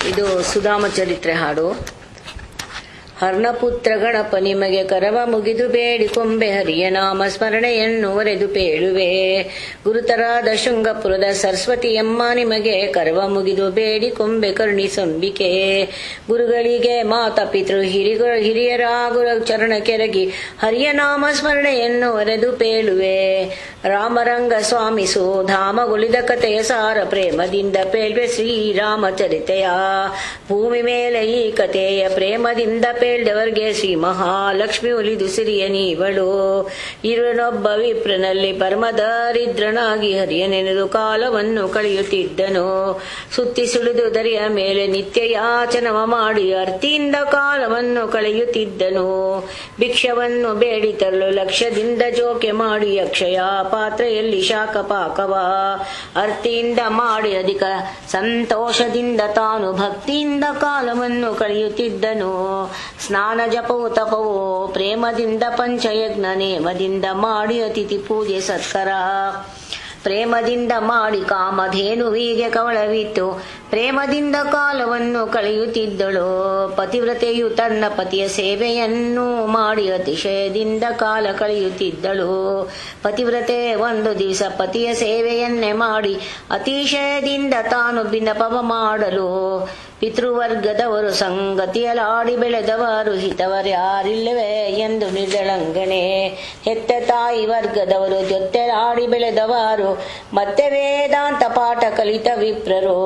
ಇದು ಸುಧಾಮ ಚರಿತ್ರೆ ಹಾಡು ಹರ್ಣಪುತ್ರ ಗಣಪ ನಿಮಗೆ ಕರವ ಮುಗಿದು ಬೇಡಿಕೊಂಬೆ ಹರಿಯ ನಾಮ ಸ್ಮರಣೆಯನ್ನು ಒರೆದು ಪೇಳುವೆ ಗುರುತರಾದ ಶೃಂಗಪುರದ ಸರಸ್ವತಿಯಮ್ಮ ನಿಮಗೆ ಕರವ ಮುಗಿದು ಬೇಡಿಕೊಂಬೆ ಕರುಣಿಸಂಬಿಕೆ ಗುರುಗಳಿಗೆ ಮಾತ ಪಿತೃ ಹಿರಿಗಳ ಹಿರಿಯರ ಗುರು ಚರಣ ಕೆರಗಿ ಹರಿಯ ನಾಮ ಸ್ಮರಣೆಯನ್ನು ಒರೆದು ಪೇಳುವೆ ರಾಮರಂಗ ಸ್ವಾಮಿಸು ಧಾಮಗುಳಿದ ಕಥೆಯ ಸಾರ ಪ್ರೇಮದಿಂದ ಪೇಳ್ವೆ ಶ್ರೀರಾಮ ಚರಿತೆಯ ಭೂಮಿ ಮೇಲೆ ಈ ಕಥೆಯ ಪ್ರೇಮದಿಂದ ಪೇಳ್ದವರ್ಗೆ ಶ್ರೀ ಮಹಾಲಕ್ಷ್ಮಿ ಒಲಿದು ಸಿರಿಯ ನೀವಳು ಇರುವನೊಬ್ಬ ವಿಪ್ರನಲ್ಲಿ ಪರಮದಾರಿದ್ರನಾಗಿ ಹರಿಯ ನೆನೆದು ಕಾಲವನ್ನು ಕಳೆಯುತ್ತಿದ್ದನು ಸುತ್ತಿ ಸುಳಿದು ದರಿಯ ಮೇಲೆ ನಿತ್ಯ ಯಾಚನವ ಮಾಡಿ ಅರ್ತಿಯಿಂದ ಕಾಲವನ್ನು ಕಳೆಯುತ್ತಿದ್ದನು ಭಿಕ್ಷವನ್ನು ಬೇಡಿ ತರಲು ಲಕ್ಷ್ಯದಿಂದ ಜೋಕೆ ಮಾಡಿ ಅಕ್ಷಯ ಪಾತ್ರೆಯಲ್ಲಿ ಶಾಖ ಪಾಕವ ಅರ್ತಿಯಿಂದ ಮಾಡಿ ಅಧಿಕ ಸಂತೋಷದಿಂದ ತಾನು ಭಕ್ತಿಯಿಂದ ಕಾಲವನ್ನು ಕಳೆಯುತ್ತಿದ್ದನು ಸ್ನಾನ ಜಪವು ತಪವು ಪ್ರೇಮದಿಂದ ಪಂಚಯಜ್ಞ ನೇಮದಿಂದ ಮಾಡಿ ಅತಿಥಿ ಪೂಜೆ ಸತ್ಕರ ಪ್ರೇಮದಿಂದ ಮಾಡಿ ಕಾಮಧೇನುವಿಗೆ ಕವಳವಿತ್ತು ಪ್ರೇಮದಿಂದ ಕಾಲವನ್ನು ಕಳೆಯುತ್ತಿದ್ದಳು ಪತಿವ್ರತೆಯು ತನ್ನ ಪತಿಯ ಸೇವೆಯನ್ನು ಮಾಡಿ ಅತಿಶಯದಿಂದ ಕಾಲ ಕಳೆಯುತ್ತಿದ್ದಳು ಪತಿವ್ರತೆ ಒಂದು ದಿವಸ ಪತಿಯ ಸೇವೆಯನ್ನೇ ಮಾಡಿ ಅತಿಶಯದಿಂದ ತಾನು ಬಿನ್ನಪವ ಮಾಡಲು ಪಿತೃವರ್ಗದವರು ಸಂಗತಿಯಲಾಡಿ ಬೆಳೆದವರು ಹಿತವರ್ಯಾರಿಲ್ಲವೇ ಎಂದು ನಿರ್ದಳಂಗಣೆ ಹೆತ್ತ ತಾಯಿ ವರ್ಗದವರು ಜೊತೆಲಾಡಿ ಬೆಳೆದವರು ಮತ್ತೆ ವೇದಾಂತ ಪಾಠ ಕಲಿತ ವಿಪ್ರರು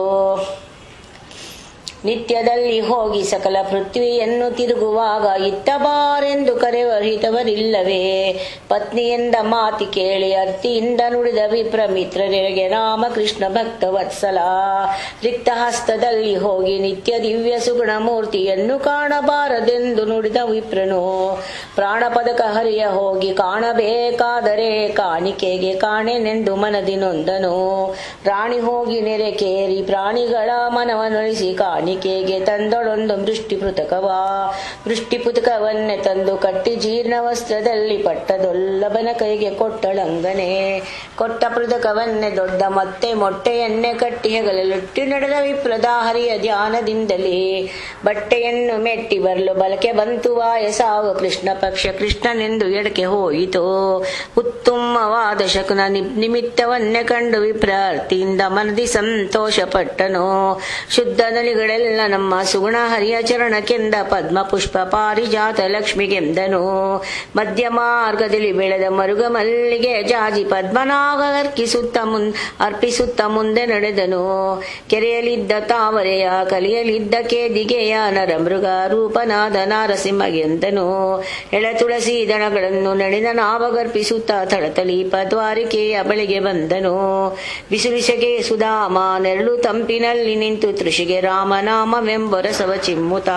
ನಿತ್ಯದಲ್ಲಿ ಹೋಗಿ ಸಕಲ ಪೃಥ್ವಿಯನ್ನು ತಿರುಗುವಾಗ ಇತ್ತ ಬಾರೆಂದು ಕರೆವರಿತವರಿಲ್ಲವೇ ಪತ್ನಿಯಿಂದ ಮಾತಿ ಕೇಳಿ ಅರ್ತಿಯಿಂದ ನುಡಿದ ವಿಪ್ರ ಮಿತ್ರರಿಗೆ ರಾಮಕೃಷ್ಣ ಭಕ್ತ ವತ್ಸಲ ರಿಕ್ತ ಹಸ್ತದಲ್ಲಿ ಹೋಗಿ ನಿತ್ಯ ದಿವ್ಯ ಸುಗುಣ ಮೂರ್ತಿಯನ್ನು ಕಾಣಬಾರದೆಂದು ನುಡಿದ ವಿಪ್ರನು ಪ್ರಾಣ ಪದಕ ಹರಿಯ ಹೋಗಿ ಕಾಣಬೇಕಾದರೆ ಕಾಣಿಕೆಗೆ ಕಾಣೆನೆಂದು ಮನದಿ ನೊಂದನು ರಾಣಿ ಹೋಗಿ ನೆರೆ ಕೇರಿ ಪ್ರಾಣಿಗಳ ಮನವನ್ನೊಳಿಸಿ ಕಾಣಿ ಕಾಣಿಕೆಗೆ ತಂದೊಳೊಂದು ಮೃಷ್ಟಿ ಪೃತಕವ ಮೃಷ್ಟಿ ಪುತಕವನ್ನೇ ತಂದು ಕಟ್ಟಿ ಜೀರ್ಣ ವಸ್ತ್ರದಲ್ಲಿ ಪಟ್ಟದೊಲ್ಲಭನ ಕೈಗೆ ಕೊಟ್ಟಳಂಗನೆ ಕೊಟ್ಟ ಪೃತಕವನ್ನೇ ದೊಡ್ಡ ಮತ್ತೆ ಮೊಟ್ಟೆಯನ್ನೇ ಕಟ್ಟಿ ಹೆಗಲುಟ್ಟಿ ನಡೆದ ವಿಪ್ರದ ಹರಿಯ ಧ್ಯಾನದಿಂದಲೇ ಬಟ್ಟೆಯನ್ನು ಮೆಟ್ಟಿ ಬರಲು ಬಲಕೆ ಬಂತು ವಾಯಸಾವ ಕೃಷ್ಣ ಪಕ್ಷ ಕೃಷ್ಣನೆಂದು ಎಡಕೆ ಹೋಯಿತು ಉತ್ತಮವಾದ ಶಕುನ ನಿಮಿತ್ತವನ್ನೇ ಕಂಡು ವಿಪ್ರಾರ್ತಿಯಿಂದ ಮನದಿ ಸಂತೋಷ ಪಟ್ಟನು ಶುದ್ಧ ನಲಿಗಳೆಲ್ಲ ನಮ್ಮ ಸುಗುಣ ಹರಿಯ ಚರಣಕ್ಕೆಂದ ಪದ್ಮ ಪುಷ್ಪ ಪಾರಿಜಾತ ಲಕ್ಷ್ಮಿಗೆಂದನು ಮಧ್ಯ ಮಾರ್ಗದಲ್ಲಿ ಬೆಳೆದ ಮರುಗ ಮಲ್ಲಿಗೆ ಜಾಜಿ ಪದ್ಮನಾಗ ಅರ್ಕಿಸುತ್ತ ಮುನ್ ಅರ್ಪಿಸುತ್ತ ಮುಂದೆ ನಡೆದನು ಕೆರೆಯಲಿದ್ದ ತಾವರೆಯ ಕಲಿಯಲಿದ್ದ ಕೇದಿಗೆಯ ನರ ಮೃಗ ರೂಪನಾದ ನಾರಸಿಂಹಗೆಂದನು ಎಳ ತುಳಸಿ ದಣಗಳನ್ನು ನಡೆದ ನಾವಗರ್ಪಿಸುತ್ತ ಥಳತಲೀಪ ದ್ವಾರಿಕೆಯ ಬಳಿಗೆ ಬಂದನು ಬಿಸುಬಿಸಗೆ ಸುಧಾಮ ನೆರಳು ತಂಪಿನಲ್ಲಿ ನಿಂತು ತೃಷಿಗೆ ರಾಮನಾಮವೆಂಬೊರಸವ ಚಿಮ್ಮುತ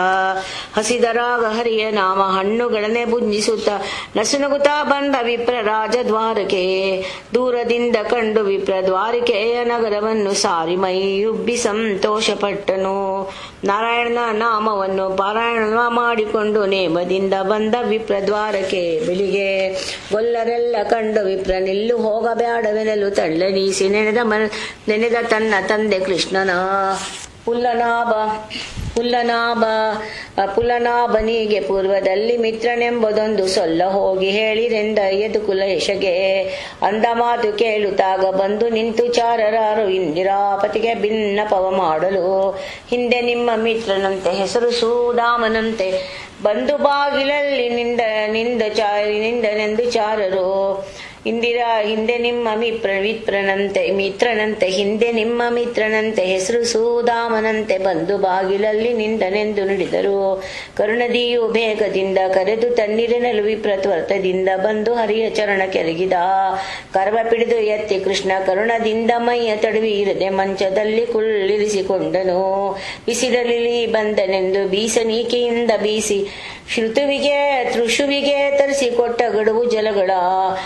ಹಸಿದರಾಗ ಹರಿಯ ನಾಮ ಹಣ್ಣುಗಳನ್ನೇ ಭುಂಜಿಸುತ್ತ ನಸುನಗುತ್ತಾ ಬಂದ ವಿಪ್ರ ರಾಜದ್ವಾರಕೆ ದೂರದಿಂದ ಕಂಡು ವಿಪ್ರ ದ್ವಾರಿಕೆಯ ನಗರವನ್ನು ಸಾರಿ ಮೈಯುಬ್ಬಿ ಸಂತೋಷಪಟ್ಟನು ನಾರಾಯಣನ ನಾಮವನ್ನು ಪಾರಾಯಣ ಮಾಡಿಕೊಂಡು ನೇಮದಿಂದ ಬಂದ ವಿಪ್ರ ದ್ವಾರಕೆ ಬೆಳಿಗ್ಗೆ ಗೊಲ್ಲರೆಲ್ಲ ಕಂಡು ವಿಪ್ರ ನಿಲ್ಲು ಹೋಗಬೇಡವೆನಲು ತಳ್ಳನೀಸಿ ನೆನೆದ ಮನ ನೆನೆದ ತನ್ನ ತಂದೆ ಕೃಷ್ಣನ ಪುಲ್ಲನಾಭ ಪುಲ್ಲನಾಭ ಪುಲ್ಲನಾಭನಿಗೆ ಪೂರ್ವದಲ್ಲಿ ಮಿತ್ರನೆಂಬುದೊಂದು ಸೊಲ್ಲ ಹೋಗಿ ಹೇಳಿರೆಂದ ಯದುಕುಲ ಯಶಗೆ ಅಂದ ಮಾತು ಕೇಳುತ್ತಾಗ ಬಂದು ನಿಂತು ಚಾರರಾರು ಇಂದಿರಾಪತಿಗೆ ಭಿನ್ನಪವ ಮಾಡಲು ಹಿಂದೆ ನಿಮ್ಮ ಮಿತ್ರನಂತೆ ಹೆಸರು ಸೂದಾಮನಂತೆ ಬಂದು ಬಾಗಿಲಲ್ಲಿ ನಿಂದ ನಿಂದ ಚಾರಿ ನಿಂದನೆಂದು ಚಾರರು ಇಂದಿರಾ ಹಿಂದೆ ನಿಮ್ಮ ಮಿತ್ರ ಮಿತ್ರನಂತೆ ಮಿತ್ರನಂತೆ ಹಿಂದೆ ನಿಮ್ಮ ಮಿತ್ರನಂತೆ ಹೆಸರು ಸೂದಾಮನಂತೆ ಬಂದು ಬಾಗಿಲಲ್ಲಿ ನಿಂದನೆಂದು ನುಡಿದರು ಕರುಣದಿಯು ಬೇಗದಿಂದ ಕರೆದು ತಣ್ಣೀರಿನಲು ವಿಪ್ರತ್ವರ್ಥದಿಂದ ಬಂದು ಹರಿಯ ಚರಣ ಕೆರಗಿದ ಕರ್ವ ಪಿಡಿದು ಎತ್ತಿ ಕೃಷ್ಣ ಕರುಣದಿಂದ ಮೈಯ ತಡವಿ ಇರದೆ ಮಂಚದಲ್ಲಿ ಕುಳ್ಳಿರಿಸಿಕೊಂಡನು ಬಿಸಿಲಲ್ಲಿ ಬಂದನೆಂದು ಬೀಸನೀಕೆಯಿಂದ ಬೀಸಿ ಶ್ರುತುವಿಗೆ ತೃಷುವಿಗೆ ತರಿಸಿಕೊಟ್ಟ ಗಡುವು ಜಲಗಳ ಹಸಿದು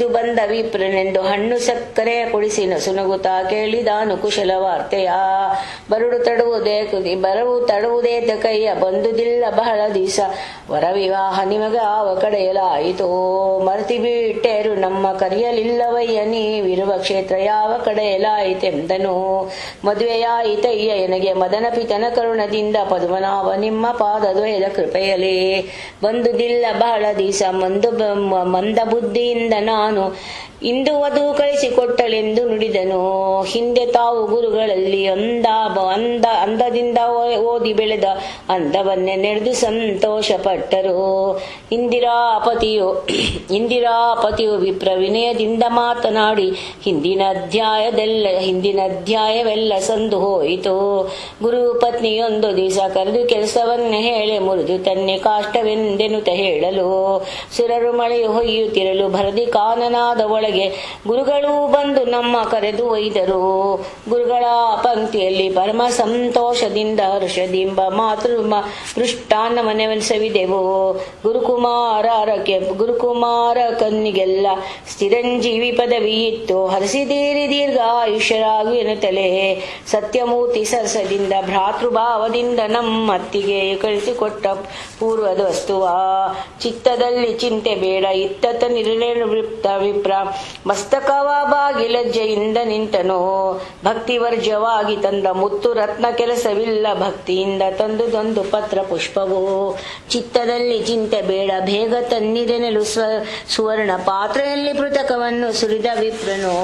ಹಸಿದು ಬಂದ ವಿಪ್ರನೆಂದು ಹಣ್ಣು ಸಕ್ಕರೆ ಕುಡಿಸಿ ನಸುನಗುತ್ತಾ ಕೇಳಿದಾನು ಕುಶಲ ವಾರ್ತೆಯ ಬರುಡು ತಡುವುದೇ ಕುದಿ ಬರವು ತಡುವುದೇ ಕೈಯ ಬಂದುದಿಲ್ಲ ಬಹಳ ದಿವಸ ವರ ವಿವಾಹ ನಿಮಗ ಆವ ಕಡೆಯಲಾಯಿತೋ ಮರ್ತಿ ಬಿಟ್ಟೇರು ನಮ್ಮ ಕರೆಯಲಿಲ್ಲವಯ್ಯ ನೀವಿರುವ ಕ್ಷೇತ್ರ ಯಾವ ಕಡೆಯಲಾಯಿತೆಂದನು ಮದುವೆಯಾಯಿತಯ್ಯ ಎನಗೆ ಮದನ ಪಿತನ ಕರುಣದಿಂದ ಪದ್ಮನಾಭ ನಿಮ್ಮ ಪಾದದ್ವಯದ ಕೃಪೆಯಲಿ ಬಂದುದಿಲ್ಲ ಬಹಳ ದಿವಸ ಮಂದು ಮಂದ ಬುದ್ಧಿಯಿಂದ ನಾನು ಇಂದು ವಧು ಕಳಿಸಿಕೊಟ್ಟಳೆಂದು ನುಡಿದನು ಹಿಂದೆ ತಾವು ಗುರುಗಳಲ್ಲಿ ಅಂದ ಅಂದ ಅಂದದಿಂದ ಓದಿ ಬೆಳೆದ ಅಂದವನ್ನೇ ನಡೆದು ಸಂತೋಷ ಪಟ್ಟರು ಇಂದಿರಾಪತಿಯು ಇಂದಿರಾಪತಿಯು ವಿಪ್ರ ವಿನಯದಿಂದ ಮಾತನಾಡಿ ಹಿಂದಿನ ಅಧ್ಯಾಯದೆಲ್ಲ ಹಿಂದಿನ ಅಧ್ಯಾಯವೆಲ್ಲ ಸಂದು ಹೋಯಿತು ಗುರು ಪತ್ನಿಯೊಂದು ದಿವಸ ಕರೆದು ಕೆಲಸವನ್ನೇ ಹೇಳಿ ಮುರಿದು ತನ್ನೆ ಕಾಷ್ಟವೆಂದೆನುತ ಹೇಳಲು ಸುರರು ಮಳೆ ಹೊಯ್ಯುತ್ತಿರಲು ಭರದಿ ಕಾನನಾದ ಒಳಗೆ ಗುರುಗಳು ಬಂದು ನಮ್ಮ ಕರೆದು ಒಯ್ದರು ಗುರುಗಳ ಪಂಕ್ತಿಯಲ್ಲಿ ಪರಮ ಸಂತೋಷದಿಂದ ಹರ್ಷದಿಂಬ ಮಾತೃ ಮೃಷ್ಟಾನ್ನ ಮನೆವೆನಿಸವಿದೆವು ಗುರುಕುಮಾರಕ್ಕೆ ಗುರುಕುಮಾರ ಕನ್ನಿಗೆಲ್ಲ ಸ್ಥಿರಂಜೀವಿ ಪದವಿ ಇತ್ತು ಹರಿಸಿದೀರಿ ದೀರ್ಘ ಆಯುಷ್ಯರಾಗು ಎನ್ನುತ್ತಲೇ ಸತ್ಯಮೂರ್ತಿ ಸರಸದಿಂದ ಭ್ರಾತೃಭಾವದಿಂದ ನಮ್ಮತ್ತಿಗೆ ಕಳಿಸಿಕೊಟ್ಟ ಪೂರ್ವದ ವಸ್ತುವ ಚಿತ್ತದಲ್ಲಿ ಚಿಂತೆ ಬೇಡ ಇತ್ತತ ನಿರ್ಣಯ ವಿಪ್ತ ವಿಪ್ರ ಮಸ್ತಕವ ಬಾಗಿ ಲಜ್ಜೆಯಿಂದ ನಿಂತನು ಭಕ್ತಿ ವರ್ಜವಾಗಿ ತಂದ ಮುತ್ತು ರತ್ನ ಕೆಲಸವಿಲ್ಲ ಭಕ್ತಿಯಿಂದ ತಂದುದೊಂದು ಪತ್ರ ಪುಷ್ಪವು ಚಿತ್ತದಲ್ಲಿ ಚಿಂತೆ ಬೇಡ ಬೇಗ ತನ್ನಿರೆನಲು ಸ್ವ ಸುವರ್ಣ ಪಾತ್ರೆಯಲ್ಲಿ ಪೃತಕವನ್ನು ಸುರಿದ ವಿಪ್ರನು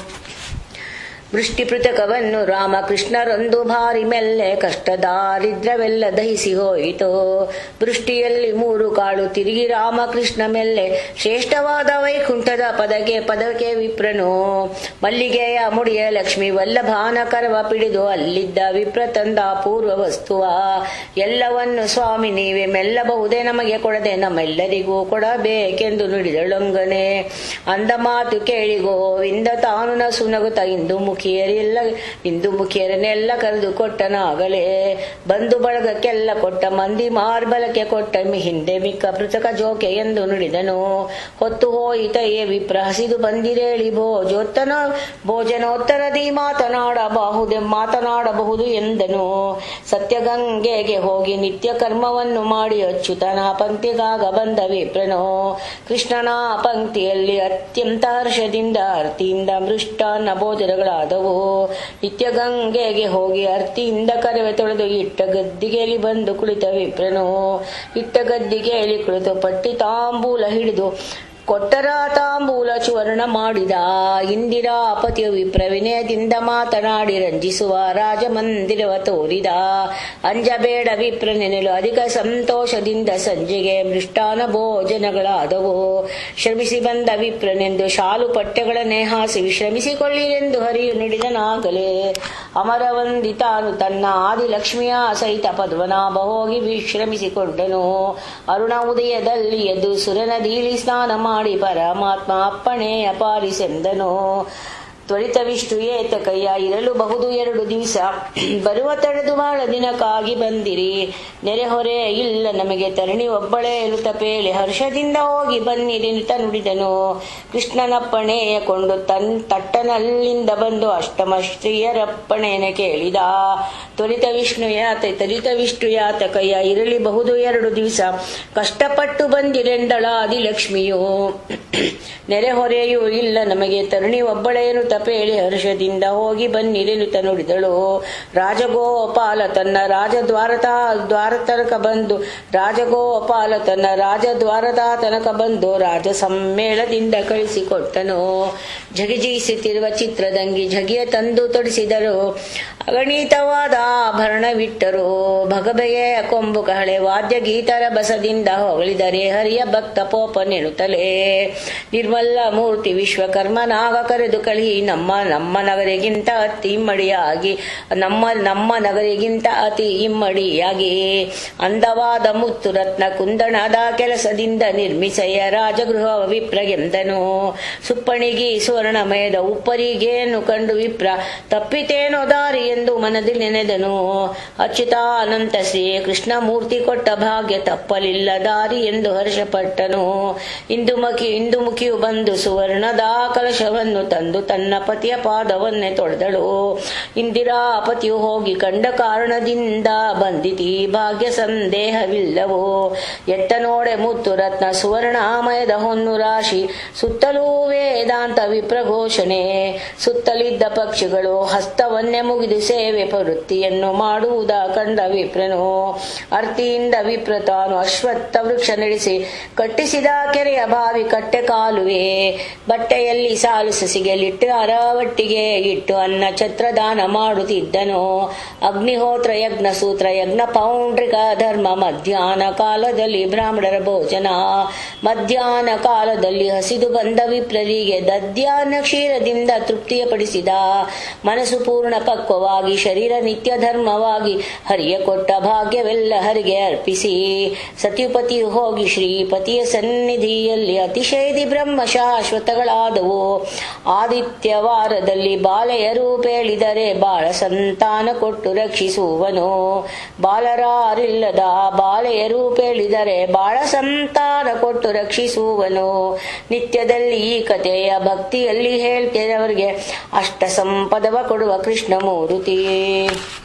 ವೃಷ್ಟಿ ಪೃತಕವನ್ನು ರಾಮಕೃಷ್ಣರೊಂದು ಭಾರಿ ಮೆಲ್ಲೆ ಕಷ್ಟ ದಾರಿದ್ರವೆಲ್ಲ ದಹಿಸಿ ಹೋಯಿತು ವೃಷ್ಟಿಯಲ್ಲಿ ಮೂರು ಕಾಳು ತಿರುಗಿ ರಾಮಕೃಷ್ಣ ಮೆಲ್ಲೆ ಶ್ರೇಷ್ಠವಾದ ವೈಕುಂಠದ ಪದಕ್ಕೆ ಪದಕ್ಕೆ ವಿಪ್ರನು ಮಲ್ಲಿಗೆಯ ಮುಡಿಯ ಲಕ್ಷ್ಮಿ ವಲ್ಲಭಾನ ಕರವ ಪಿಡಿದು ಅಲ್ಲಿದ್ದ ವಿಪ್ರ ತಂದ ಪೂರ್ವ ವಸ್ತುವ ಎಲ್ಲವನ್ನು ಸ್ವಾಮಿ ನೀವೇ ಮೆಲ್ಲಬಹುದೇ ನಮಗೆ ಕೊಡದೆ ನಮ್ಮೆಲ್ಲರಿಗೂ ಕೊಡಬೇಕೆಂದು ನುಡಿದಳೊಂಗನೆ ಅಂದ ಮಾತು ಕೇಳಿ ಗೋವಿಂದ ತಾನು ನಸುನಗುತ್ತ ಇಂದು ಮುಖಿಯರೆಲ್ಲ ಇಂದು ಮುಖಿಯರನ್ನೆಲ್ಲ ಕರೆದು ಕೊಟ್ಟನಾಗಲೇ ಬಂಧು ಬಳಗಕ್ಕೆಲ್ಲ ಕೊಟ್ಟ ಮಂದಿ ಮಾರ್ಬಲಕ್ಕೆ ಕೊಟ್ಟ ಹಿಂದೆ ಮಿಕ್ಕ ಪೃಥಕ ಜೋಕೆ ಎಂದು ನುಡಿದನು ಹೊತ್ತು ಹೋಯಿತಯ್ಯ ವಿಪ್ರ ಹಸಿದು ಬಂದಿರೇಳಿ ಭೋಜೋತ್ತನ ಭೋಜನೋತ್ತರದಿ ಮಾತನಾಡಬಹುದೆ ಮಾತನಾಡಬಹುದು ಎಂದನು ಸತ್ಯಗಂಗೆಗೆ ಹೋಗಿ ನಿತ್ಯ ಕರ್ಮವನ್ನು ಮಾಡಿ ಅಚ್ಯುತನ ಪಂಕ್ತಿಗಾಗ ಬಂದ ವಿಪ್ರನು ಕೃಷ್ಣನ ಪಂಕ್ತಿಯಲ್ಲಿ ಅತ್ಯಂತ ಹರ್ಷದಿಂದ ಅರ್ತಿಯಿಂದ ಮೃಷ್ಟಾನ್ನ ಭೋಜನಗಳಾದವು ನಿತ್ಯ ಗಂಗೆಗೆ ಹೋಗಿ ಅರ್ತಿಯಿಂದ ಕರವೆ ತೊಳೆದು ಇಟ್ಟ ಗದ್ದಿಗೆಯಲ್ಲಿ ಬಂದು ಕುಳಿತ ವಿಪ್ರನು ಇಟ್ಟ ಗದ್ದಿಗೆಯಲ್ಲಿ ಕುಳಿತು ಪಟ್ಟಿ ತಾಂಬೂಲ ಹಿಡಿದು ಕೊಟ್ಟರ ತಾಂಬೂಲ ಚುವರ್ಣ ಮಾಡಿದ ಇಂದಿರಾ ಪತಿಯು ವಿಪ್ರ ವಿನಯದಿಂದ ಮಾತನಾಡಿ ರಂಜಿಸುವ ರಾಜಮಂದಿರವ ತೋರಿದ ಅಂಜಬೇಡ ವಿಪ್ರ ನೆನೆಲು ಅಧಿಕ ಸಂತೋಷದಿಂದ ಸಂಜೆಗೆ ಮೃಷ್ಟಾನ ಭೋಜನಗಳಾದವು ಶ್ರಮಿಸಿ ಬಂದ ವಿಪ್ರನೆಂದು ಶಾಲು ಪಟ್ಟೆಗಳನ್ನೇ ಹಾಸಿ ವಿಶ್ರಮಿಸಿಕೊಳ್ಳಿರೆಂದು ಹರಿಯು ನುಡಿದನಾಗಲೇ ಅಮರವಂದಿತಾನು ತನ್ನ ಆದಿಲಕ್ಷ್ಮಿಯ ಸಹಿತ ಪದ್ಮನಾಭ ಹೋಗಿ ವಿಶ್ರಮಿಸಿಕೊಂಡನು ಅರುಣ ಉದಯದಲ್ಲಿ ಎದ್ದು ಸುರನದೀಲಿ ಸ್ನಾನ ಮಾಡಿ ಪರಮಾತ್ಮ ಅಪ್ಪಣೆಯ ಪಾಲಿಸೆಂದನು ತ್ವರಿತವಿಷ್ಟು ಏತ ಕೈಯ ಇರಲು ಬಹುದು ಎರಡು ದಿವಸ ಬರುವ ತಡೆದು ಬಹಳ ದಿನಕ್ಕಾಗಿ ಬಂದಿರಿ ನೆರೆಹೊರೆ ಇಲ್ಲ ನಮಗೆ ತರಣಿ ಒಬ್ಬಳೇ ಇರುತ್ತ ಪೇಳೆ ಹರ್ಷದಿಂದ ಹೋಗಿ ಬನ್ನಿರಿ ಅಂತ ನುಡಿದನು ಕೃಷ್ಣನಪ್ಪಣೆಯ ಕೊಂಡು ತನ್ ತಟ್ಟನಲ್ಲಿಂದ ಬಂದು ಅಷ್ಟಮ ಶ್ರೀಯರಪ್ಪಣೆಯನ್ನು ಕೇಳಿದ ತ್ವರಿತ ವಿಷ್ಣು ಯಾತ ತ್ವರಿತ ವಿಷ್ಣು ಯಾತ ಕೈಯ ಇರಲಿ ಬಹುದು ಎರಡು ದಿವಸ ಕಷ್ಟಪಟ್ಟು ಬಂದಿರೆಂದಳ ಆದಿಲಕ್ಷ್ಮಿಯು ನೆರೆಹೊರೆಯೂ ಇಲ್ಲ ನಮಗೆ ತರುಣಿ ಒಬ್ಬಳೇನು ತಪೇಳಿ ಹರ್ಷದಿಂದ ಹೋಗಿ ಬನ್ನಿರೆನುತ ನುಡಿದಳು ರಾಜಗೋಪಾಲ ತನ್ನ ರಾಜದ್ವಾರತ ದ್ವಾರ ತನಕ ಬಂದು ರಾಜಗೋಪಾಲ ತನ್ನ ರಾಜದ್ವಾರದ ತನಕ ಬಂದು ರಾಜ ಸಮ್ಮೇಳದಿಂದ ಕಳಿಸಿಕೊಟ್ಟನು ಜಗಿಜೀಸುತ್ತಿರುವ ಚಿತ್ರದಂಗಿ ಝಗಿಯ ತಂದು ತೊಡಿಸಿದರು ಅಗಣಿತವಾದ ಆಭರಣವಿಟ್ಟರು ಭಗಬೆಯ ಕೊಂಬು ಕಹಳೆ ವಾದ್ಯ ಗೀತರ ಬಸದಿಂದ ಹೊಗಳಿದರೆ ಹರಿಯ ಭಕ್ತ ಪೋಪ ನೆನುತ್ತಲೇ ನಿರ್ಮಲ್ಲ ಮೂರ್ತಿ ವಿಶ್ವಕರ್ಮನಾಗ ಕರೆದು ಕಳಿಹಿ ನಮ್ಮ ನಮ್ಮ ನಗರಿಗಿಂತ ಅತಿ ಇಮ್ಮಡಿಯಾಗಿ ನಮ್ಮ ನಮ್ಮ ನಗರಿಗಿಂತ ಅತಿ ಇಮ್ಮಡಿಯಾಗಿ ಅಂದವಾದ ಮುತ್ತು ರತ್ನ ಕುಂದಣದ ಕೆಲಸದಿಂದ ನಿರ್ಮಿಸಯ್ಯ ರಾಜಗೃಹ ವಿಪ್ರಗೆಂದನು ಸುಪ್ಪಣಿಗಿ ಸುವರ್ಣಮಯದ ಉಪ್ಪರಿಗೇನು ಕಂಡು ವಿಪ್ರ ತಪ್ಪಿತೇನೋ ದಾರಿ ಎಂದು ಮನದಲ್ಲಿ ನೆನೆದನು ಅಚ್ಯುತಾನಂತ ಶ್ರೀ ಕೃಷ್ಣಮೂರ್ತಿ ಕೊಟ್ಟ ಭಾಗ್ಯ ತಪ್ಪಲಿಲ್ಲ ದಾರಿ ಎಂದು ಹರ್ಷಪಟ್ಟನು ಇಂದುಮುಖಿ ಇಂದುಮುಖಿಯು ಬಂದು ಸುವರ್ಣದ ಕಲಶವನ್ನು ತಂದು ತನ್ನ ಪತಿಯ ಪಾದವನ್ನೇ ತೊಳೆದಳು ಇಂದಿರಾ ಪತಿಯು ಹೋಗಿ ಕಂಡ ಕಾರಣದಿಂದ ಬಂದಿತಿ ಭಾಗ್ಯ ಸಂದೇಹವಿಲ್ಲವೋ ಎತ್ತ ನೋಡೆ ಮುತ್ತು ರತ್ನ ಸುವರ್ಣಾಮಯದ ಹೊನ್ನು ರಾಶಿ ಸುತ್ತಲೂ ವೇದಾಂತ ವಿಪ್ರಘೋಷಣೆ ಸುತ್ತಲಿದ್ದ ಪಕ್ಷಿಗಳು ಹಸ್ತವನ್ನೇ ಮುಗಿದು ಸೇವೆ ಪ್ರವೃತ್ತಿಯನ್ನು ಮಾಡುವುದ ಕಂಡ ವಿಪ್ರನು ಅರ್ತಿಯಿಂದ ವಿಪ್ರ ತಾನು ಅಶ್ವತ್ಥ ವೃಕ್ಷ ನಡೆಸಿ ಕಟ್ಟಿಸಿದ ಕೆರೆಯ ಬಾವಿ ಕಟ್ಟೆ ಕಾಲುವೆ ಬಟ್ಟೆಯಲ್ಲಿ ಸಾಲು ಸಸಿಗೆಲಿಟ್ಟು ಅರವಟ್ಟಿಗೆ ಇಟ್ಟು ಅನ್ನ ಛತ್ರದಾನ ಮಾಡುತ್ತಿದ್ದನು ಅಗ್ನಿಹೋತ್ರ ಯಜ್ಞ ಸೂತ್ರ ಯಜ್ಞ ಪೌಂಡ್ರಿಕ ಧರ್ಮ ಮಧ್ಯಾಹ್ನ ಕಾಲದಲ್ಲಿ ಬ್ರಾಹ್ಮಣರ ಭೋಜನ ಮಧ್ಯಾಹ್ನ ಕಾಲದಲ್ಲಿ ಹಸಿದು ಬಂದ ವಿಪ್ರರಿಗೆ ದದ್ಯಾನ ಕ್ಷೀರದಿಂದ ತೃಪ್ತಿಯ ಪಡಿಸಿದ ಮನಸ್ಸು ಪೂರ್ಣ ಪಕ್ವವಾಗಿ ಶರೀರ ನಿತ್ಯ ಧರ್ಮವಾಗಿ ಹರಿಯ ಕೊಟ್ಟ ಭಾಗ್ಯವೆಲ್ಲ ಹರಿಗೆ ಅರ್ಪಿಸಿ ಸತಿಪತಿಯು ಹೋಗಿ ಶ್ರೀಪತಿಯ ಸನ್ನಿಧಿಯಲ್ಲಿ ಅತಿಶಯದಿ ಬ್ರಹ್ಮ ಶಾಶ್ವತಗಳಾದವು ಆದಿತ್ಯವಾರದಲ್ಲಿ ಬಾಲೆಯರು ಪೇಳಿದರೆ ಬಾಳ ಸಂತಾನ ಕೊಟ್ಟು ರಕ್ಷಿಸುವನು ಬಾಲರಾರಿಲ್ಲದ ಬಾಲೆಯರು ಪೇಳಿದರೆ ಬಾಳ ಸಂತಾನ ಕೊಟ್ಟು ರಕ್ಷಿಸುವನು ನಿತ್ಯದಲ್ಲಿ ಈ ಕಥೆಯ ಭಕ್ತಿಯಲ್ಲಿ ಹೇಳ್ತೇನೆ ಅವರಿಗೆ ಅಷ್ಟ ಸಂಪದವ ಕೊಡುವ ಕೃಷ್ಣಮೂರ್ತಿ